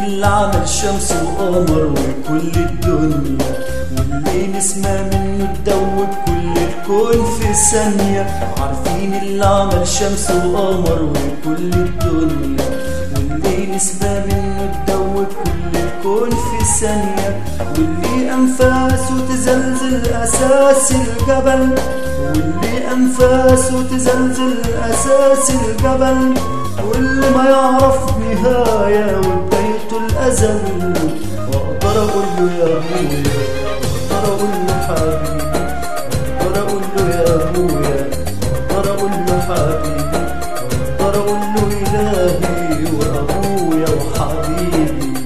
اللي عمل شمس وقمر وكل الدنيا واللي نسمع منه تدوب كل الكون في ثانية عارفين اللي عمل شمس وقمر وكل الدنيا واللي نسمع منه تدوب كل الكون في ثانية واللي أنفاسه تزلزل أساس الجبل واللي أنفاسه تزلزل أساس الجبل واللي ما يعرف نهاية وبدايته الأزل وأقدر أقول له يا أبويا أقدر أقول له حبيبي أقدر أقول له يا أبويا أقدر أقول له حبيبي أقدر أقول له إلهي وأبويا وحبيبي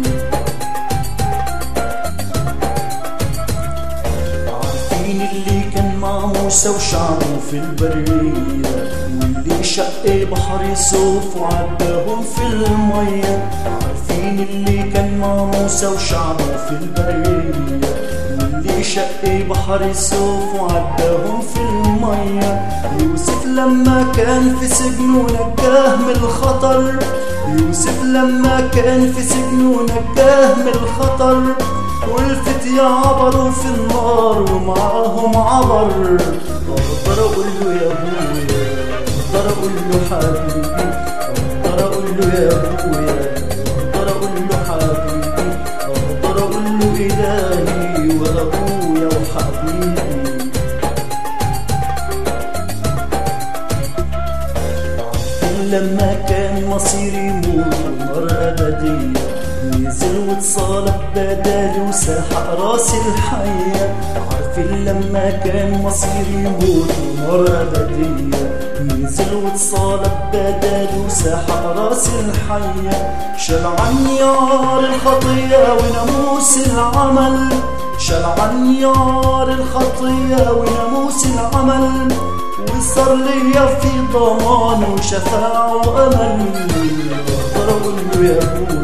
عارفين اللي كان مع موسى وشعبه في البرية واللي شق بحر يوسف وعداهم في المية عارفين اللي كان مع موسى وشعبه في البرية واللي شق بحر يوسف وعداهم في المية يوسف لما كان في سجنه نجاه من الخطر يوسف لما كان في سجنه نجاه من الخطر والفتية عبروا في النار ومعاهم عبر اقدر اقول له يا ابويا اقدر اقول له حبيبي اقدر اقول له يا ابويا اقدر اقول له حبيبي اقدر اقول له الهي وابويا وحبيبي لما كان مصيري يموت ونار أبدية نزل واتصالب بدالي وسحق راسي الحية عارفين لما كان مصيري يموت ونار أبدية نزل واتصالب بدالي وسحق راسي الحية شال عني عار الخطية وناموس العمل شال عني عار الخطية وناموس العمل وصار ليا في ضمان وشفاعة وأمل أقدر أقول له يا أبويا